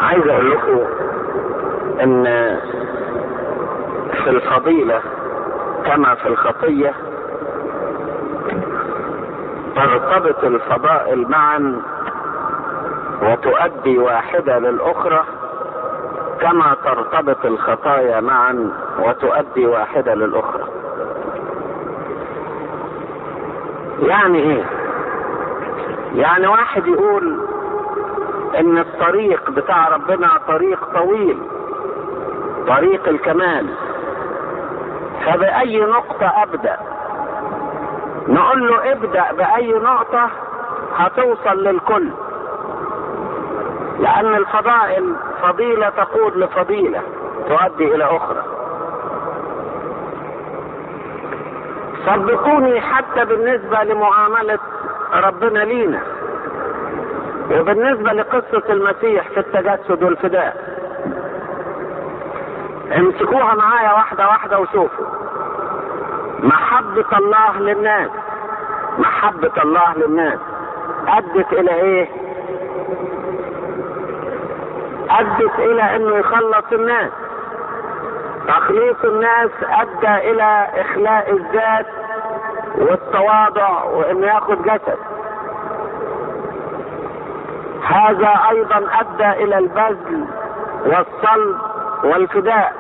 عايز اقول لكم ان في الفضيلة كما في الخطية ترتبط الفضائل معا وتؤدي واحدة للأخرى كما ترتبط الخطايا معا وتؤدي واحدة للأخرى يعني ايه يعني واحد يقول ان الطريق بتاع ربنا طريق طويل طريق الكمال فبأي نقطة أبدأ نقول له ابدأ بأي نقطة هتوصل للكل لأن الفضائل فضيلة تقود لفضيلة تؤدي إلى أخرى صدقوني حتى بالنسبة لمعاملة ربنا لينا وبالنسبة لقصة المسيح في التجسد والفداء امسكوها معايا واحدة واحدة وشوفوا محبة الله للناس محبة الله للناس أدت إلى إيه؟ أدت إلى إنه يخلص الناس تخليص الناس أدى إلى إخلاء الذات والتواضع وإنه ياخد جسد هذا أيضا أدى إلى البذل والصلب والفداء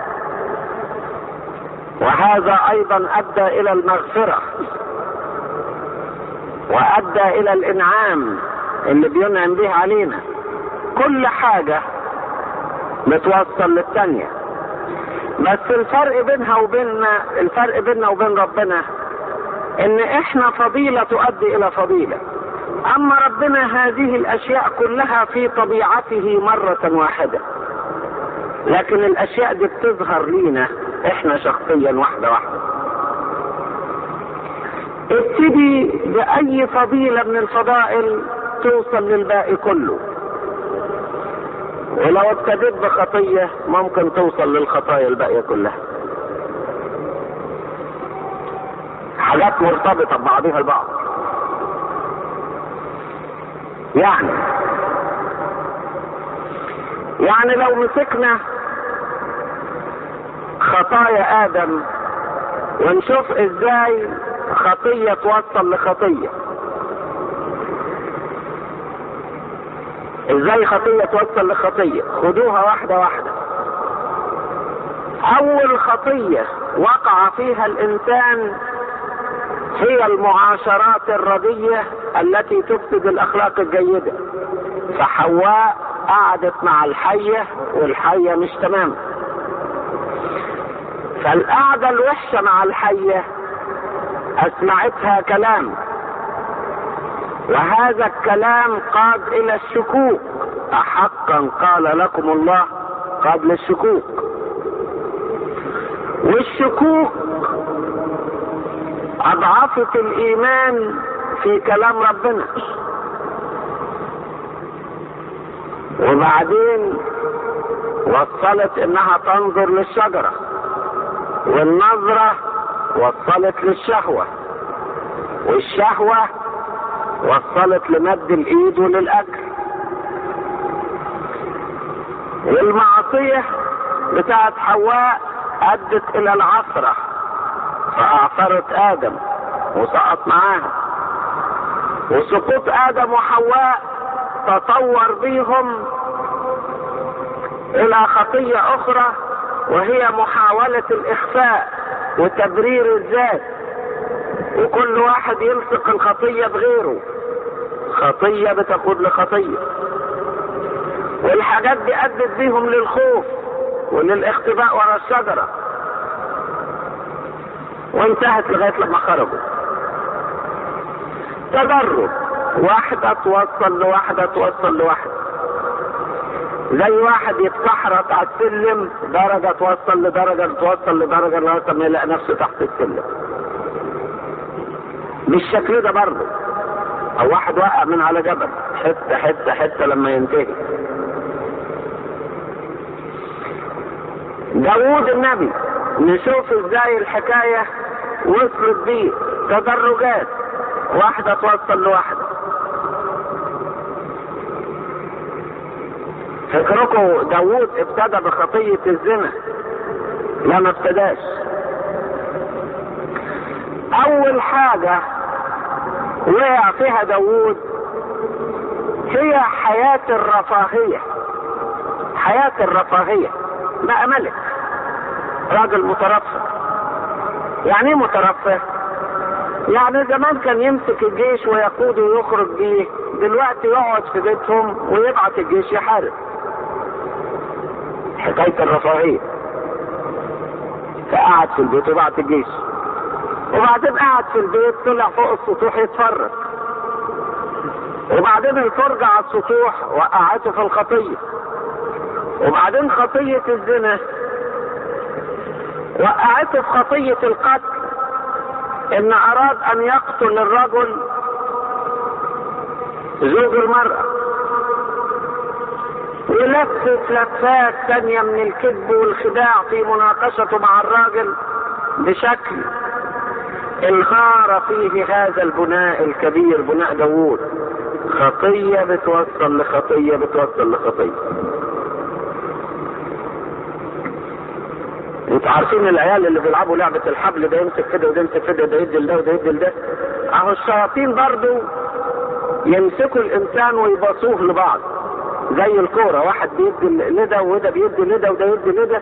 وهذا ايضا ادى الى المغفرة وادى الى الانعام اللي بينعم به علينا كل حاجة بتوصل للتانية بس الفرق بينها وبيننا الفرق بيننا وبين ربنا ان احنا فضيلة تؤدي الى فضيلة اما ربنا هذه الاشياء كلها في طبيعته مرة واحدة لكن الاشياء دي بتظهر لينا احنا شخصيا واحدة واحدة ابتدي باي فضيلة من الفضائل توصل للباقي كله ولو ابتديت بخطية ممكن توصل للخطايا الباقية كلها حاجات مرتبطة ببعضها البعض يعني يعني لو مسكنا خطايا ادم ونشوف ازاي خطية توصل لخطية ازاي خطية توصل لخطية خدوها واحدة واحدة اول خطية وقع فيها الانسان هي المعاشرات الردية التي تفسد الاخلاق الجيدة فحواء قعدت مع الحية والحية مش تمام فالقعدة الوحشة مع الحية اسمعتها كلام وهذا الكلام قاد الى الشكوك احقا قال لكم الله قاد للشكوك والشكوك اضعفت الايمان في كلام ربنا وبعدين وصلت انها تنظر للشجرة والنظرة وصلت للشهوة والشهوة وصلت لمد الايد وللاكل والمعصية بتاعت حواء ادت الى العثرة فاعثرت ادم وسقط معاها وسقوط ادم وحواء تطور بيهم الى خطية اخرى وهي محاولة الاخفاء وتبرير الذات وكل واحد يلصق الخطية بغيره خطية بتقود لخطية والحاجات دي ادت بيهم للخوف وللاختباء ورا الشجرة وانتهت لغاية لما خرجوا تدرج واحدة توصل لواحدة توصل لواحدة زي واحد يتكحرت على السلم درجة توصل لدرجة توصل لدرجة لغاية ما يلاقي نفسه تحت السلم بالشكل ده برضه او واحد وقع من على جبل حته حته حته لما ينتهي داوود النبي نشوف ازاي الحكاية وصلت بيه تدرجات واحدة توصل لواحدة فكركم داوود ابتدى بخطية الزنا لا ما ابتداش اول حاجة وقع فيها داوود هي حياة الرفاهية حياة الرفاهية بقى ملك راجل مترفه يعني ايه مترفه يعني زمان كان يمسك الجيش ويقوده ويخرج بيه دلوقتي يقعد في بيتهم ويبعت الجيش يحارب حكاية الرفاهية فقعد في البيت وبعت الجيش وبعدين قعد في البيت طلع فوق السطوح يتفرج وبعدين الفرجة على السطوح وقعته في الخطية وبعدين خطية الزنا وقعته في خطية القتل ان اراد ان يقتل الرجل زوج المرأة ولفت لفات تانية من الكذب والخداع في مناقشته مع الراجل بشكل انهار فيه هذا البناء الكبير بناء داوود خطية بتوصل لخطية بتوصل لخطية انتوا عارفين العيال اللي بيلعبوا لعبة الحبل ده يمسك كده وده يمسك كده ده يدي لده وده يدي لده اهو الشياطين برضو يمسكوا الانسان ويبصوه لبعض زي الكورة واحد بيدي لده وده بيدي لده وده يدي لده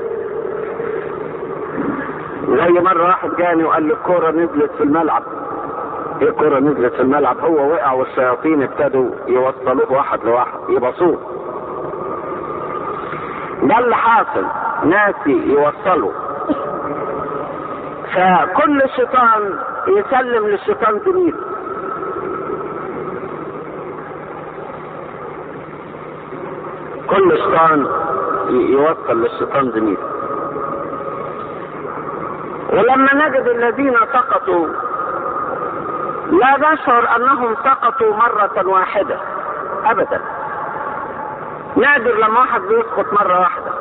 زي مرة واحد جاني وقال لي الكورة نزلت في الملعب ايه الكورة نزلت في الملعب هو وقع والشياطين ابتدوا يوصلوه واحد لواحد يبصوه ده اللي حاصل ناسي يوصلوا فكل شيطان يسلم للشيطان زميله كل شيطان يوصل للشيطان زميله ولما نجد الذين سقطوا لا نشعر انهم سقطوا مرة واحدة ابدا نادر لما واحد بيسقط مرة واحدة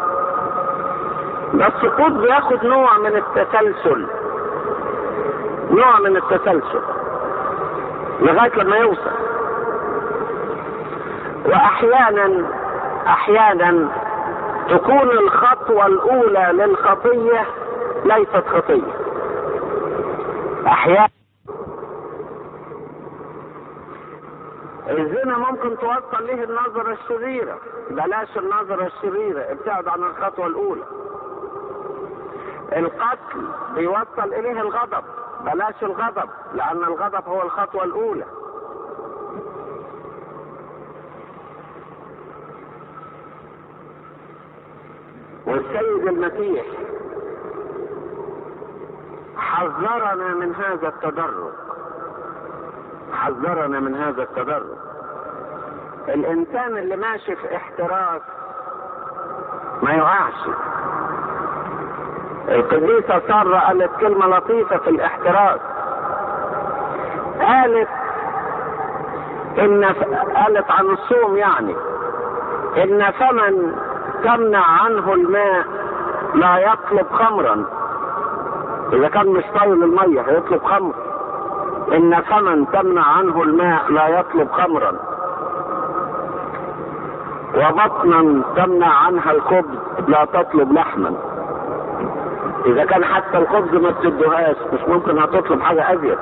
ده السقوط بياخد نوع من التسلسل نوع من التسلسل لغاية لما يوصل واحيانا احيانا تكون الخطوة الاولى للخطية ليست خطية احيانا الزنا ممكن توصل له النظرة الشريرة بلاش النظرة الشريرة ابتعد عن الخطوة الأولى القتل بيوصل إليه الغضب بلاش الغضب لأن الغضب هو الخطوة الأولى والسيد المسيح حذرنا من هذا التدرج حذرنا من هذا التدرج الانسان اللي ماشي في احتراس ما يقعش القديسة سارة قالت كلمة لطيفة في الاحتراس قالت ان قالت عن الصوم يعني ان فمن تمنع عنه الماء لا يطلب خمرا اذا كان مش طايل المية هيطلب خمر ان فمن تمنع عنه الماء لا يطلب خمرا وبطنا تمنع عنها الخبز لا تطلب لحما اذا كان حتى الخبز ما تدهاش مش ممكن هتطلب حاجة ازيد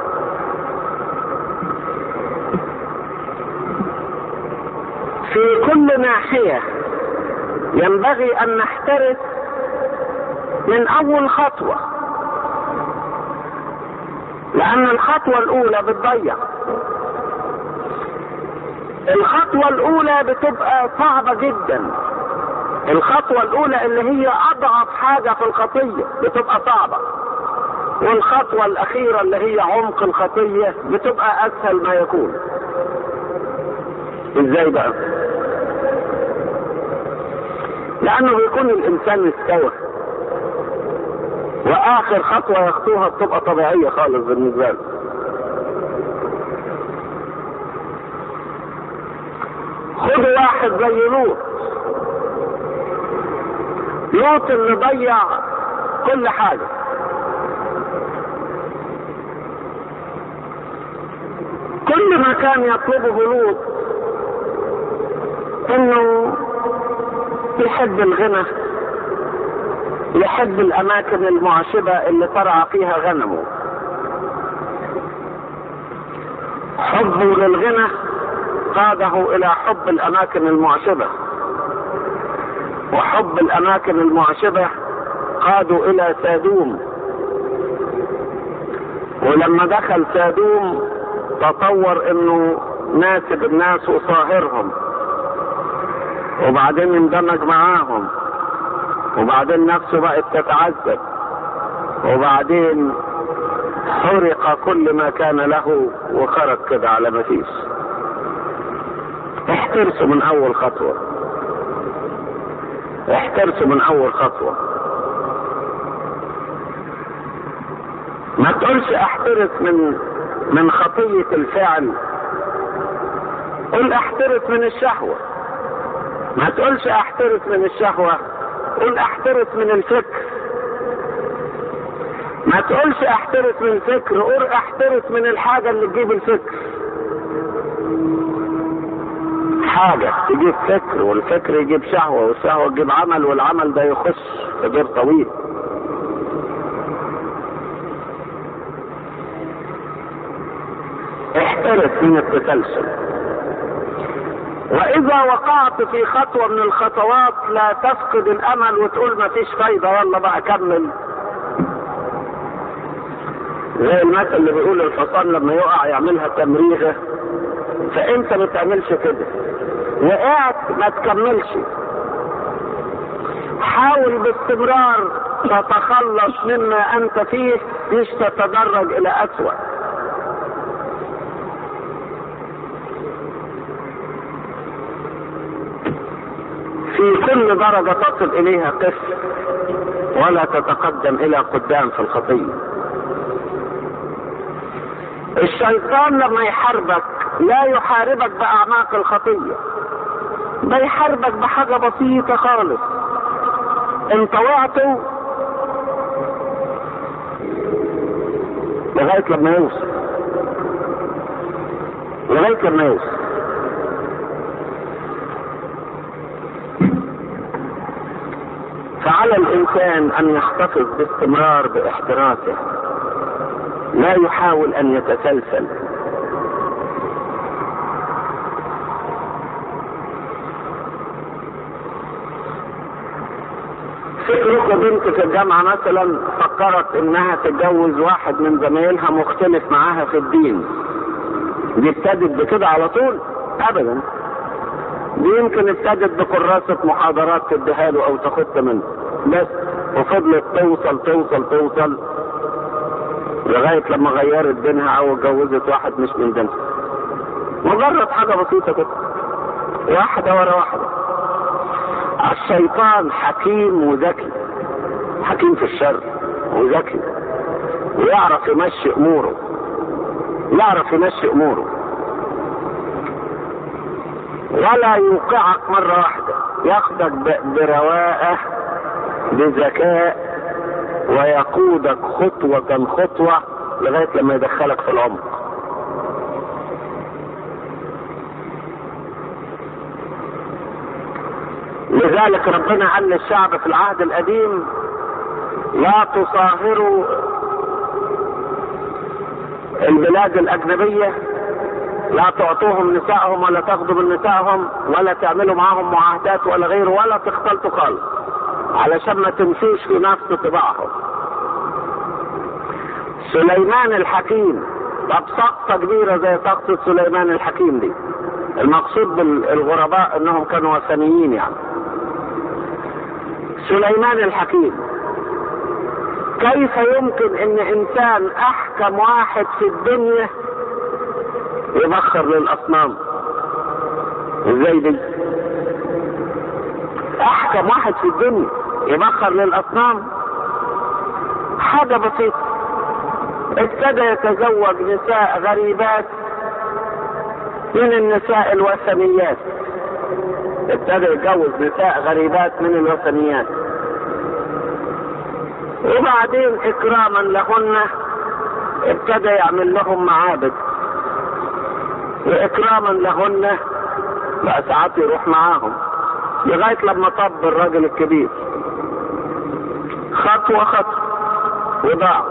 في كل ناحية ينبغي ان نحترس من اول خطوة لان الخطوة الاولى بتضيع الخطوة الاولى بتبقى صعبة جدا الخطوة الاولى اللي هي اضعف حاجة في الخطية بتبقى صعبة والخطوة الاخيرة اللي هي عمق الخطية بتبقى اسهل ما يكون ازاي بقى لانه بيكون الانسان استوى واخر خطوة يخطوها بتبقى طبيعية خالص بالنسبة له خدوا واحد زي لوط لوط اللي ضيع كل حاجة كل ما كان يطلبه لوط انه يحب الغنى يحب الاماكن المعشبة اللي ترعى فيها غنمه حبه للغنى قاده الى حب الاماكن المعشبة وحب الاماكن المعشبة قادوا الى سادوم ولما دخل سادوم تطور انه ناسب الناس وصاهرهم وبعدين اندمج معاهم وبعدين نفسه بقت تتعذب وبعدين حرق كل ما كان له وخرج كده على ما فيش احترسوا من اول خطوة احترسوا من اول خطوة ما تقولش احترس من من خطية الفعل قل احترس من الشهوة ما تقولش احترس من الشهوة قل احترس من الفكر ما تقولش احترس من الفكر قل احترس من الحاجة اللي تجيب الفكر حاجة تجيب فكر والفكر يجيب شهوة والشهوة تجيب عمل والعمل ده يخش في دور طويل احترس من التسلسل واذا وقعت في خطوة من الخطوات لا تفقد الامل وتقول ما فيش فايدة يلا بقى كمل زي المثل اللي بيقول الحصان لما يقع يعملها تمريغة فانت ما تعملش كده وقعت ما تكملش حاول باستمرار تتخلص مما انت فيه مش تتدرج الى اسوأ في كل درجة تصل إليها قف ولا تتقدم إلى قدام في الخطية الشيطان لما يحاربك لا يحاربك بأعماق الخطية ده يحاربك بحاجة بسيطة خالص ان طوعته لغاية لما يوصل لغاية لما يوصل فعلى الانسان ان يحتفظ باستمرار باحتراسه لا يحاول ان يتسلسل فكركم بنت في الجامعة مثلا فكرت انها تتجوز واحد من زمايلها مختلف معاها في الدين دي ابتدت بكده على طول ابدا دي يمكن ابتدت بكراسة محاضرات تديها له او تاخدها منه بس وفضلت توصل توصل توصل لغاية لما غيرت دينها او اتجوزت واحد مش من دينها مجرد حاجة بسيطة كده واحدة ورا واحدة الشيطان حكيم وذكي حكيم في الشر وذكي ويعرف يمشي اموره يعرف يمشي اموره ولا يوقعك مرة واحدة ياخدك برواقة بذكاء ويقودك خطوة خطوة لغاية لما يدخلك في العمق لذلك ربنا قال للشعب في العهد القديم لا تصاهروا البلاد الأجنبية لا تعطوهم نسائهم ولا تاخدوا من نسائهم ولا تعملوا معاهم معاهدات ولا غيره ولا تختلطوا خالص علشان ما تمشوش في نفس طباعهم سليمان الحكيم طب سقطة كبيرة زي سقطة سليمان الحكيم دي المقصود بالغرباء انهم كانوا وثنيين يعني سليمان الحكيم كيف يمكن ان انسان احكم واحد في الدنيا يبخر للاصنام ازاي دي احكم واحد في الدنيا يبخر للاصنام حاجة بسيطة ابتدى يتزوج نساء غريبات من النساء الوثنيات ابتدى يتجوز نساء غريبات من الوثنيات وبعدين اكراما لهن ابتدى يعمل لهم معابد واكراما لهن بقى ساعات يروح معاهم لغاية لما طب الراجل الكبير خطوة خطوة وضاع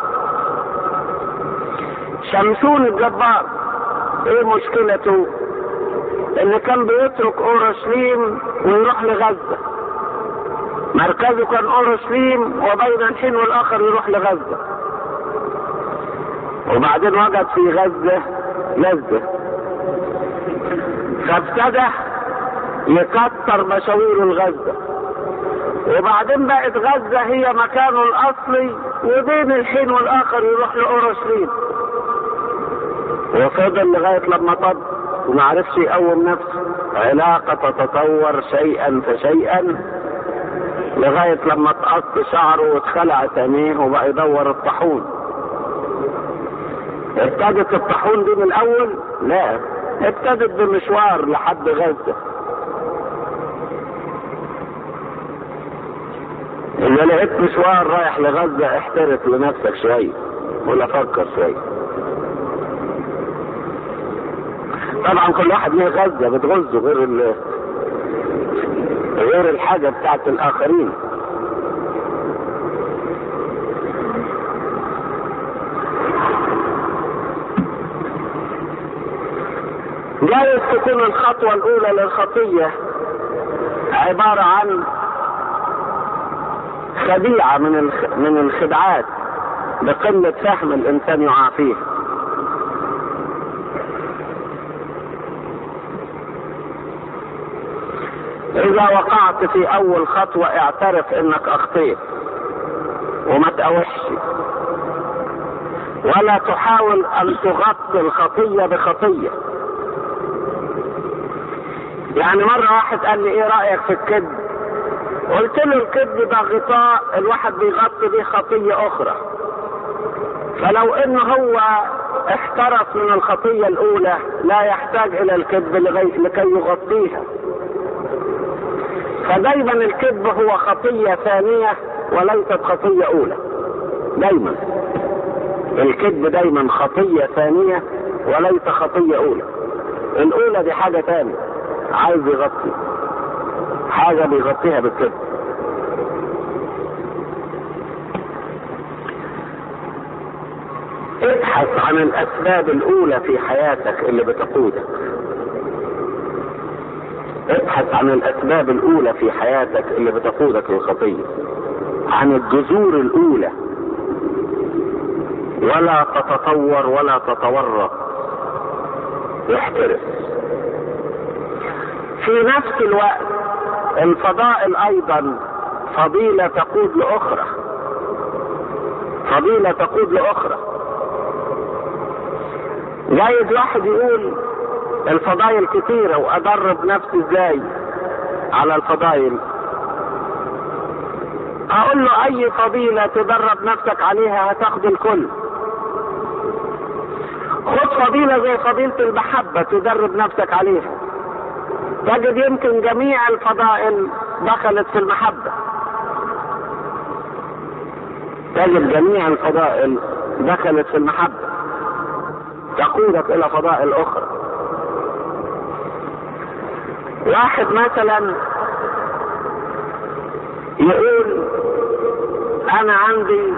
شمسون الجبار ايه مشكلته ان كان بيترك اورشليم ويروح لغزة مركزه كان اورشليم وبين الحين والاخر يروح لغزة وبعدين وجد في غزة لذة فابتدى يكتر مشاوير الغزة وبعدين بقت غزة هي مكانه الأصلي وبين الحين والآخر يروح لأورشليم وفضل لغاية لما طب وما عرفش يقوم نفسه علاقة تتطور شيئا فشيئا لغاية لما اتقص شعره واتخلع تانيه وبقى يدور الطاحون ابتدت الطاحون دي من الأول؟ لا ابتدت بمشوار لحد غزة إذا لقيت مشوار رايح لغزة احترف لنفسك شوية ولا فكر شوية طبعا كل واحد ليه غزة بتغزه غير ال غير الحاجة بتاعت الآخرين جايز تكون الخطوة الأولى للخطية عبارة عن خديعة من الخ... من الخدعات بقلة فهم الإنسان يقع فيه إذا وقعت في أول خطوة اعترف إنك أخطيت وما تقاوحش ولا تحاول أن تغطي الخطية بخطية يعني مرة واحد قال لي إيه رأيك في الكذب؟ قلت له الكذب ده غطاء الواحد بيغطي بيه خطية أخرى فلو إن هو احترف من الخطية الأولى لا يحتاج إلى الكذب لكي يغطيها فدايما الكذب هو خطية ثانية وليست خطية أولى دايما الكذب دايما خطية ثانية وليس خطية أولى الأولى دي حاجة ثانية عايز يغطي حاجة بيغطيها بالكذب ابحث عن الأسباب الأولى في حياتك اللي بتقودك ابحث عن الاسباب الاولى في حياتك اللي بتقودك للخطيه عن الجذور الاولى ولا تتطور ولا تتورط احترس في نفس الوقت الفضائل ايضا فضيلة تقود لاخرى فضيلة تقود لاخرى جايز واحد يقول الفضائل كتيرة وأدرب نفسي ازاي على الفضائل أقول له أي فضيلة تدرب نفسك عليها هتاخد الكل خد فضيلة زي فضيلة المحبة تدرب نفسك عليها تجد يمكن جميع الفضائل دخلت في المحبة تجد جميع الفضائل دخلت في المحبة تقودك إلى فضائل أخرى واحد مثلا يقول انا عندي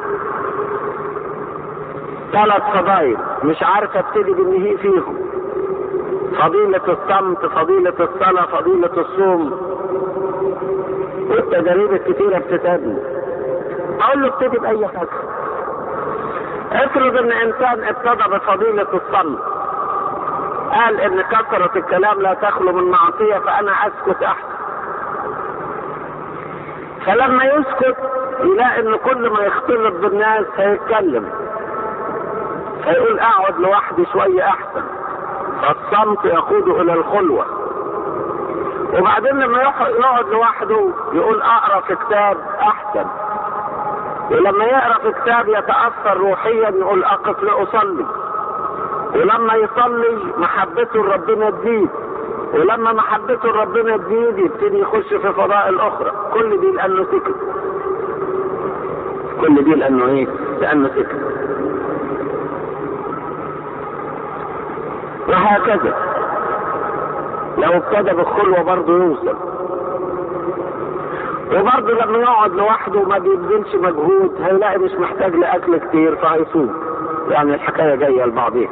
ثلاث فضائل مش عارف ابتدي بالنهي فيهم فضيلة الصمت فضيلة الصلاة فضيلة الصوم والتجارب الكتيرة بتتابني اقول له ابتدي باي حاجة افرض ان انسان ابتدى بفضيلة الصمت قال ان كثرة الكلام لا تخلو من معصية فانا اسكت احسن فلما يسكت يلاقي ان كل ما يختلط بالناس هيتكلم فيقول اقعد لوحدي شوية احسن فالصمت يقود الى الخلوة وبعدين لما يقعد لوحده يقول اقرا في كتاب احسن ولما يقرا في كتاب يتاثر روحيا يقول اقف لاصلي ولما يصلي محبته لربنا تزيد ولما محبته لربنا تزيد يبتدي يخش في فضائل اخرى كل دي لانه سكت كل دي لانه ايه لانه سكت وهكذا لو ابتدى بالخلوه برضه يوصل وبرضه لما يقعد لوحده ما بيبذلش مجهود هيلاقي مش محتاج لاكل كتير فهيصوم يعني الحكايه جايه لبعضيها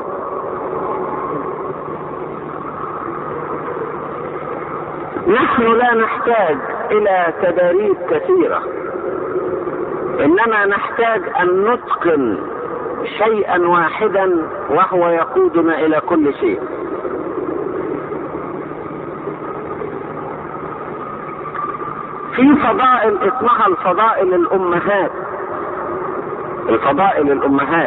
نحن لا نحتاج الى تداريب كثيره انما نحتاج ان نتقن شيئا واحدا وهو يقودنا الى كل شيء في فضائل اسمها الفضائل الامهات الفضائل الامهات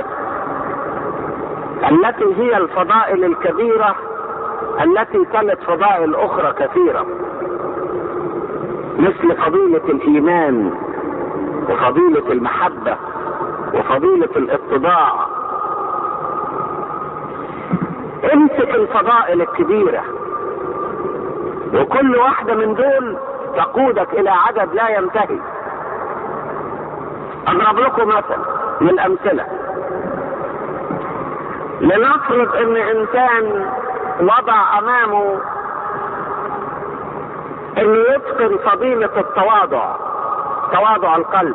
التي هي الفضائل الكبيره التي تلت فضائل اخرى كثيره مثل فضيله الايمان وفضيله المحبه وفضيله الاتضاع امسك الفضائل الكبيره وكل واحده من دول تقودك الى عدد لا ينتهي اضرب لكم مثل من الامثله لنفرض ان انسان وضع امامه انه يتقن فضيلة التواضع تواضع القلب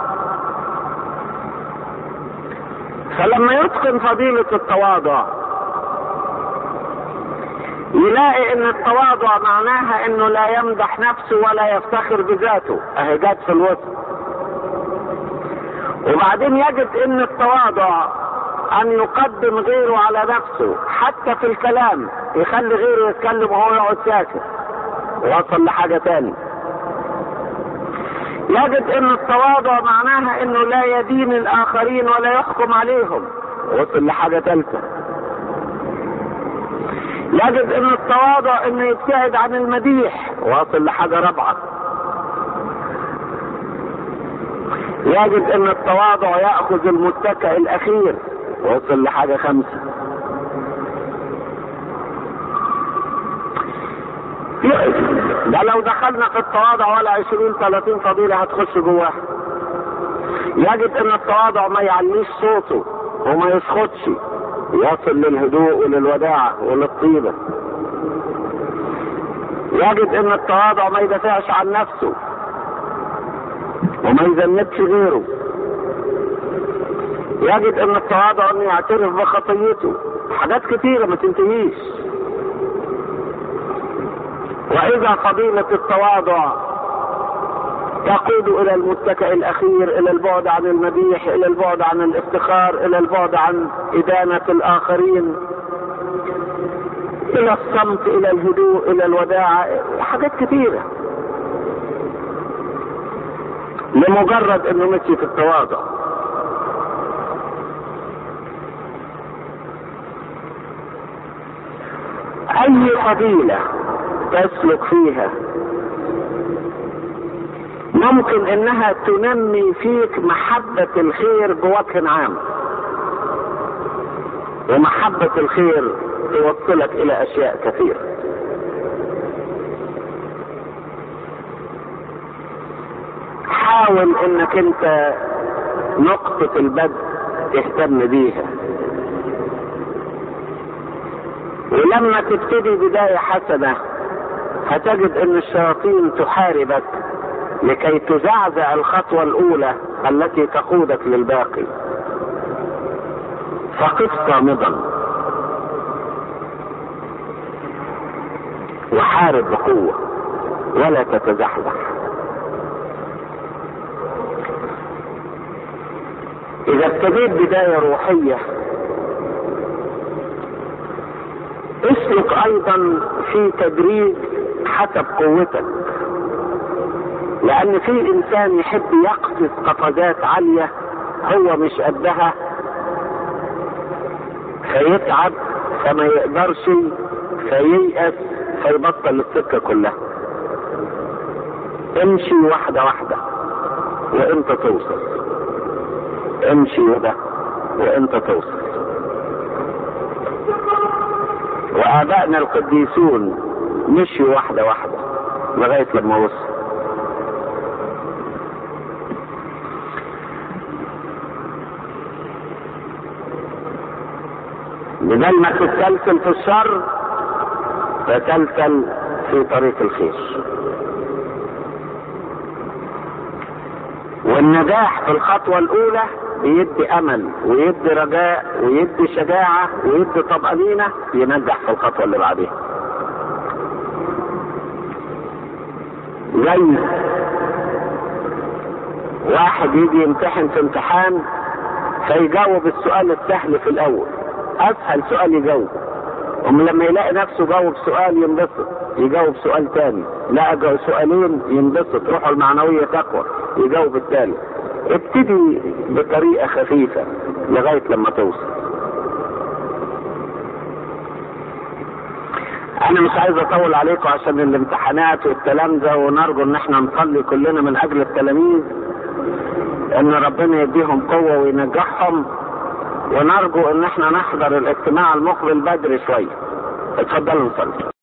فلما يتقن فضيلة التواضع يلاقي ان التواضع معناها انه لا يمدح نفسه ولا يفتخر بذاته اهي جت في الوسط وبعدين يجد ان التواضع ان يقدم غيره على نفسه حتى في الكلام يخلي غيره يتكلم وهو يقعد ساكت وصل لحاجة تاني يجد ان التواضع معناها انه لا يدين الاخرين ولا يحكم عليهم وصل لحاجة ثالثة يجد ان التواضع انه يبتعد عن المديح واصل لحاجة رابعة يجد ان التواضع يأخذ المتكئ الاخير وصل لحاجة خمسة ده لو دخلنا في التواضع ولا عشرين ثلاثين فضيلة هتخش جواها يجد ان التواضع ما يعليش صوته وما يسخطش يصل للهدوء وللوداعة وللطيبة يجد ان التواضع ما يدافعش عن نفسه وما يذنبش غيره يجد ان التواضع انه يعترف بخطيته حاجات كتيرة ما تنتهيش واذا فضيلة التواضع تقود الى المتكئ الاخير الى البعد عن المديح الى البعد عن الافتخار الى البعد عن ادانة الاخرين الى الصمت الى الهدوء الى الوداعة حاجات كتيرة لمجرد انه مشي في التواضع اي فضيلة تسلك فيها ممكن انها تنمي فيك محبة الخير بوجه عام ومحبة الخير توصلك الى اشياء كثيرة حاول انك انت نقطة البدء تهتم بيها ولما تبتدي بداية حسنة هتجد ان الشياطين تحاربك لكي تزعزع الخطوة الاولى التي تقودك للباقي فقف صامدا وحارب بقوة ولا تتزحزح اذا ابتديت بداية روحية اسلك ايضا في تدريج حسب قوتك لان في انسان يحب يقفز قفزات عالية هو مش قدها فيتعب فما يقدرش فييأس فيبطل السكة كلها امشي واحدة واحدة وانت توصل امشي وده وانت توصل وآبائنا القديسون مشوا واحدة واحدة لغاية لما وصل بدل ما تتسلسل في الشر تتسلسل في طريق الخير والنجاح في الخطوة الأولى بيدي أمل ويدي رجاء ويدي شجاعة ويدي طمأنينة ينجح في الخطوة اللي بعديها. زي واحد يجي يمتحن في امتحان فيجاوب السؤال السهل في الأول أسهل سؤال يجاوب أم لما يلاقي نفسه جاوب سؤال ينبسط يجاوب سؤال تاني لقى سؤالين ينبسط روحه المعنوية تقوى يجاوب الثالث ابتدي بطريقة خفيفة لغاية لما توصل انا مش عايز اطول عليكم عشان الامتحانات والكلام ده ونرجو ان احنا نصلي كلنا من اجل التلاميذ ان ربنا يديهم قوة وينجحهم ونرجو ان احنا نحضر الاجتماع المقبل بدري شوية اتفضلوا نصلي